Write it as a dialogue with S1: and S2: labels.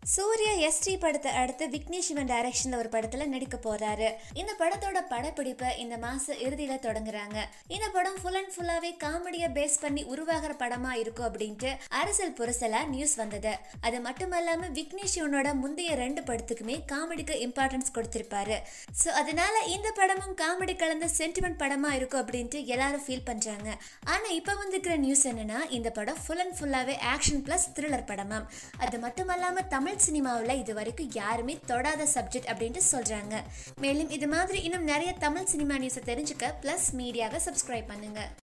S1: Surya ST படத்தை அடுத்து விக்னேஷ் சிவன் டைரக்ஷன்ல ஒரு படத்துல நடிக்க போறாரு இந்த படத்தோட படப்பிடிப்பை இந்த மாச இறுதியில தொடங்குறாங்க இந்த படம் ஃபுல் அண்ட் ஃபுல்லாவே காமெடியை பேஸ் பண்ணி உருவாகிற படமா இருக்கும் அப்படின்ட்டு அரசியல் புரசலா நியூஸ் வந்தது அது மட்டுமல்லாம விக்னேஷ் சிவனோட முந்தைய ரெண்டு படத்துக்குமே காமெடிக்கு இம்பார்ட்டன்ஸ் கொடுத்திருப்பாரு ஸோ அதனால இந்த படமும் காமெடி கலந்த சென்டிமெண்ட் படமா இருக்கும் அப்படின்ட்டு எல்லாரும் ஃபீல் பண்றாங்க ஆனா இப்ப வந்திருக்கிற நியூஸ் என்னன்னா இந்த படம் ஃபுல் அண்ட் ஃபுல்லாவே ஆக்ஷன் பிளஸ் த்ரில்லர் படமாம் அது மட்டுமல்லாம தமிழ் சினிமாவில் இது வரைக்கும் யாருமே தொடாத சப்ஜெக்ட் அப்படின்ட்டு சொல்றாங்க மேலும் இது மாதிரி இன்னும் நிறைய தமிழ் சினிமா நியூஸை தெரிஞ்சுக்க பிளஸ் மீடியாவை சப்ஸ்கிரைப் பண்ணுங்க